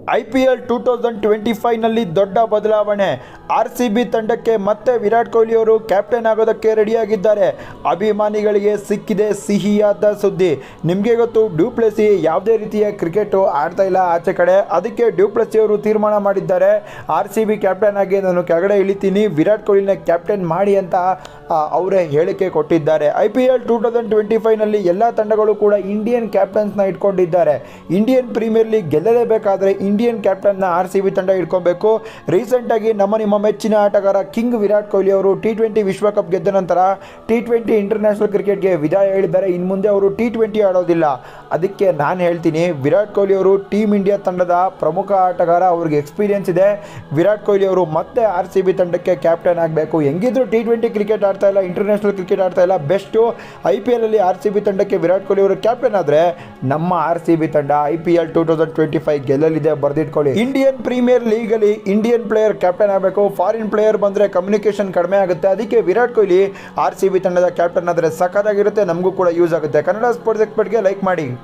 I P L two thousand twenty ಫೈವ್ನಲ್ಲಿ ದೊಡ್ಡ ಬದಲಾವಣೆ ಆರ್ ಸಿ ಬಿ ತಂಡಕ್ಕೆ ಮತ್ತೆ ವಿರಾಟ್ ಕೊಹ್ಲಿ ಅವರು ಕ್ಯಾಪ್ಟನ್ ಆಗೋದಕ್ಕೆ ರೆಡಿಯಾಗಿದ್ದಾರೆ ಅಭಿಮಾನಿಗಳಿಗೆ ಸಿಕ್ಕಿದೆ ಸಿಹಿಯಾದ ಸುದ್ದಿ ನಿಮಗೆ ಗೊತ್ತು ಡ್ಯೂಪ್ಲೆಸಿ ಯಾವುದೇ ರೀತಿಯ ಕ್ರಿಕೆಟು ಆಡ್ತಾ ಇಲ್ಲ ಆಚೆ ಕಡೆ ಅದಕ್ಕೆ ಡ್ಯೂಪ್ಲೆಸಿ ಅವರು ತೀರ್ಮಾನ ಮಾಡಿದ್ದಾರೆ ಆರ್ ಸಿ ಬಿ ಕ್ಯಾಪ್ಟನ್ ಆಗಿ ನಾನು ಕೆಳಗಡೆ ಇಳಿತೀನಿ ವಿರಾಟ್ ಕೊಹ್ಲಿನ ಕ್ಯಾಪ್ಟನ್ ಮಾಡಿ ಅಂತ ಆ, ಅವರೇ ಹೇಳಿಕೆ ಕೊಟ್ಟಿದ್ದಾರೆ I P L two thousand twenty ಫೈವ್ನಲ್ಲಿ ಎಲ್ಲ ತಂಡಗಳು ಕೂಡ ಇಂಡಿಯನ್ ಕ್ಯಾಪ್ಟನ್ಸ್ನ ಇಟ್ಕೊಂಡಿದ್ದಾರೆ ಇಂಡಿಯನ್ ಪ್ರೀಮಿಯರ್ ಲೀಗ್ ಗೆಲ್ಲಲೇಬೇಕಾದ್ರೆ ಇಂಡಿಯನ್ ಕ್ಯಾಪ್ಟನ್ನ ಆರ್ ಸಿ ಬಿ ತಂಡ ಇಟ್ಕೊಬೇಕು ರೀಸೆಂಟಾಗಿ ನಮ್ಮ ನಿಮ್ಮ ಮೆಚ್ಚಿನ ಆಟಗಾರ ಕಿಂಗ್ ವಿರಾಟ್ ಕೊಹ್ಲಿ ಅವರು ಟಿ ಟ್ವೆಂಟಿ ವಿಶ್ವಕಪ್ ಗೆದ್ದ ನಂತರ ಟಿ ಟ್ವೆಂಟಿ ಇಂಟರ್ನ್ಯಾಷನಲ್ ಕ್ರಿಕೆಟ್ಗೆ ವಿದಾಯ ಹೇಳಿದ್ದಾರೆ ಇನ್ನು ಮುಂದೆ ಅವರು ಟಿ ಟ್ವೆಂಟಿ ಆಡೋದಿಲ್ಲ ಅದಕ್ಕೆ ನಾನು ಹೇಳ್ತೀನಿ ವಿರಾಟ್ ಕೊಹ್ಲಿ ಅವರು ಟೀಮ್ ಇಂಡಿಯಾ ತಂಡದ ಪ್ರಮುಖ ಆಟಗಾರ ಅವ್ರಿಗೆ ಎಕ್ಸ್ಪೀರಿಯನ್ಸ್ ಇದೆ ವಿರಾಟ್ ಕೊಹ್ಲಿ ಅವರು ಮತ್ತೆ ಆರ್ ಸಿ ಬಿ ತಂಡಕ್ಕೆ ಕ್ಯಾಪ್ಟನ್ ಆಗಬೇಕು ಹೆಂಗಿದ್ರು ಟಿ ಟ್ವೆಂಟಿ ಕ್ರಿಕೆಟ್ ಆಡ್ತಾ ಇಲ್ಲ ಇಂಟರ್ನ್ಯಾಷನಲ್ ಕ್ರಿಕೆಟ್ ಆಡ್ತಾ ಇಲ್ಲ ಬೆಸ್ಟು ಐ ಪಿ ಎಲ್ ಅಲ್ಲಿ ಆರ್ ಸಿ ಬಿ ತಂಡಕ್ಕೆ ವಿರಾಟ್ ಕೊಹ್ಲಿ ಅವರು ಕ್ಯಾಪ್ಟನ್ ಆದರೆ ನಮ್ಮ ಆರ್ ಸಿ ಬಿ ತಂಡ I P L two thousand twenty five ಗೆಲ್ಲಲಿದೆ ಬರೆದಿಟ್ಕೊಳ್ಳಿ ಇಂಡಿಯನ್ ಪ್ರೀಮಿಯರ್ ಲೀಗಲ್ಲಿ ಇಂಡಿಯನ್ ಪ್ಲೇಯರ್ ಕ್ಯಾಪ್ಟನ್ ಆಗಬೇಕು ಫಾರಿನ್ ಪ್ಲೇಯರ್ ಬಂದರೆ ಕಮ್ಯುನಿಕೇಷನ್ ಕಡಿಮೆ ಆಗುತ್ತೆ ಅದಕ್ಕೆ Virat Kohli R C B ತಂಡದ ಕ್ಯಾಪ್ಟನ್ ಆದರೆ ಸಖತ್ತಾಗಿರುತ್ತೆ ನಮಗೂ ಕೂಡ ಯೂಸ್ ಆಗುತ್ತೆ ಕನ್ನಡ ಸ್ಪೋರ್ಟ್ಸ್ ಎಕ್ಸ್ಪರ್ಟ್ಗೆ ಲೈಕ್ ಮಾಡಿ